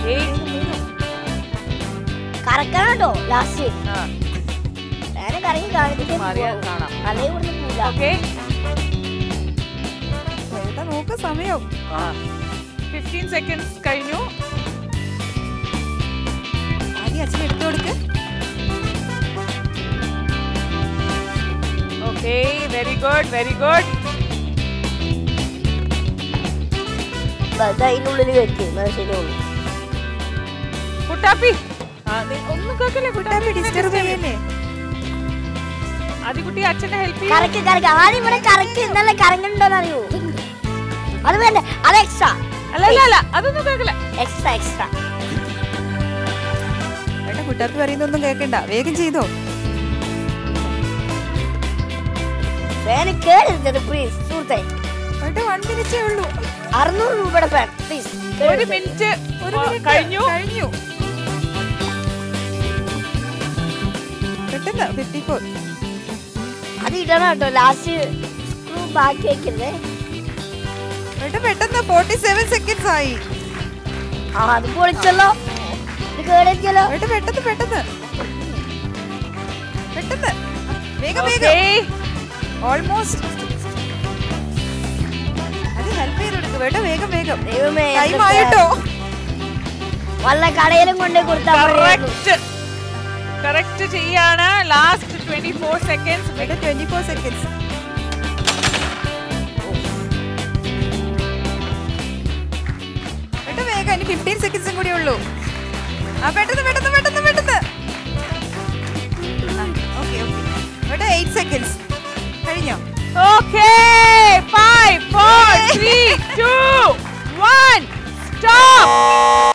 eight. കറക്കണം കേട്ടോ last ആ, ഞാൻ കറങ്ങി കാണിച്ചിട്ട് മാറിയാൽ കാണാം. അല്ലെങ്കിൽ ഇവിടുന്ന് പോവില്ല okay. ഏട്ടാ നോക്ക് സമയം ആ. 15 seconds കഴിഞ്ഞു ആദ്യം അച്ഛൻ എടുത്തു കൊടുക്ക് okay very good very good അത് അതിൻ്റെ ഉള്ളിൽ വെച്ച് എന്നാൽ ശരിയുള്ളൂ കുട്ടാപ്പി ആ, നീ ഒന്നും കേൾക്കില്ലേ കുട്ടാപ്പി കുട്ടാപ്പി ഡിസ്റ്റർബ് ചെയ്യല്ലേ ആദ്യകുട്ടി അച്ഛനെ ഹെൽപ്പ് ചെയ്യും കറക്കി കറക്കി ആദ്യം ഇവിടെ കറക്കി ഇന്നലെ കറങ്ങുന്നുണ്ടോന്ന് അറിയൂ അത് വേണ്ട അത് എക്സ്ട്രാ അല്ല അല്ല അല്ല അതൊന്നും കേൾക്കില്ല എക്സ്ട്രാ എക്സ്ട്രാ ഏട്ടാ കുട്ടാപ്പി പറയുന്നൊന്നും കേൾക്കണ്ട വേഗം ചെയ്തോ ഫാന് കേടരുത് പ്ലീസ് സുഹൃത്തെ ഏട്ടാ വൺ മിനിറ്റേ ഉള്ളൂ അറുന്നൂറ് രൂപയുടെ ഫാൻ പ്ലീസ് ഒരു മിനിറ്റ് ഒരു minute. കഴിഞ്ഞു കഴിഞ്ഞു പെട്ടെന്ന് ഫിഫ്റ്റി ഫോർ അത് ഇടണം കേട്ടോ ലാസ്റ്റ് സ്ക്രൂ ബാക്കി വെക്കരുതേ ഏട്ടാ പെട്ടെന്ന് ഫോർട്ടി സെവൻ സെക്കൻഡ്സ് ആയി ആ അത് പൊളിച്ചല്ലോ ഇത് കേടച്ചല്ലോ ഏട്ടാ പെട്ടെന്ന് പെട്ടെന്ന് പെട്ടെന്ന് വേഗം ഓക്കെ വേഗം ഓൾമോസ്റ്റ് അത് ഹെൽപ്പ് ചെയ്ത് കൊടുക്കും ഏട്ടാ വേഗം വേഗം ദൈവമേ ടൈം ആയിട്ടോ വല്ല കടയിലും കൊണ്ടേ കൊടുത്താൽ മതിയായിരുന്നു. കറക്റ്റ് കറക്റ്റ് ചെയ്യാണ് ലാസ്റ്റ് ട്വന്റി ഫോർ സെക്കൻഡ്സ് ഏട്ടാ ട്വന്റി ഫോർ സെക്കൻഡ്സ് ഏട്ടാ വേഗം ഇനി ഫിഫ്റ്റീൻ സെക്കൻഡ്സും കൂടി ഉള്ളൂ ആ പെട്ടെന്ന് പെട്ടെന്ന് പെട്ടെന്ന് പെട്ടെന്ന് ഓക്കെ ഓക്കെ ഏട്ടാ എയ്റ്റ് സെക്കൻഡ്സ് കഴിഞ്ഞോ okay five four three two one stop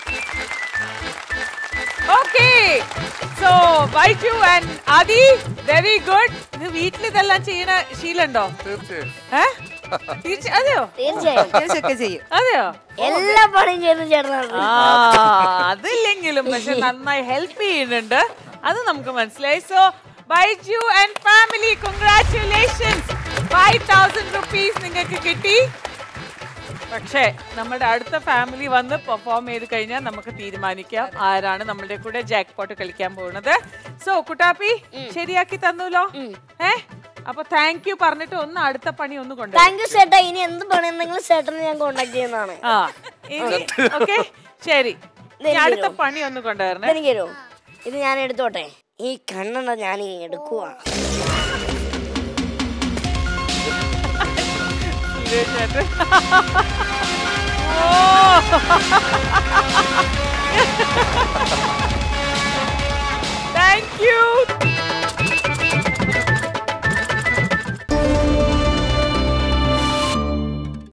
okay so white and Adi very good ഇത് വീട്ടിൽ ഇതെല്ലാം ചെയ്യണ ശീലുണ്ടോ തീർച്ചയായും ഏ? തീർച്ച- അതെയോ തീർച്ചയായും അത്യാവശ്യമൊക്കെ ചെയ്യും അതെയോ എല്ലാ പണിയും ചെയ്ത് ചേർന്നാണ് ആ അതില്ലെങ്കിലും പക്ഷെ നന്നായി ഹെൽപ്പ് ചെയ്യുന്നുണ്ട് അത് നമുക്ക് മനസ്സിലായി so Baiju and family congratulations five thousand rupees നിങ്ങൾക്ക് കിട്ടി പക്ഷേ നമ്മുടെ അടുത്ത ഫാമിലി വന്ന് പെർഫോം ചെയ്ത് കഴിഞ്ഞാൽ നമുക്ക് തീരുമാനിക്കാം ആരാണ് നമ്മുടെ കൂടെ ജാക്ക് പോട്ട് കളിക്കാൻ പോകുന്നത് സോ കുട്ടാപ്പി ശരിയാക്കി തന്നല്ലോ ഏ അപ്പൊ താങ്ക് യു പറഞ്ഞിട്ട് ഒന്ന് അടുത്ത പണി ഒന്ന് കൊണ്ടു താങ്ക് യു ചേട്ടാ ഇനി എന്ത് പണിയുണ്ടെങ്കിലും ചേട്ടനെ ഞാൻ കോണ്ടാക്ട് ചെയ്യുന്നതാണ് ആ ഇനി ഓക്കെ ശരി ഇനി ഇതെനിക്ക് അടുത്ത തരുമോ? പണി ഒന്ന് കൊണ്ടുവരണേ ഇതെനിക്ക് തരുമോ ഇത് ഞാൻ എടുത്തോട്ടെ ഈ കണ്ണെണ്ണ ഞാൻ എടുക്കുക സുരേഷ് ചേട്ടൻ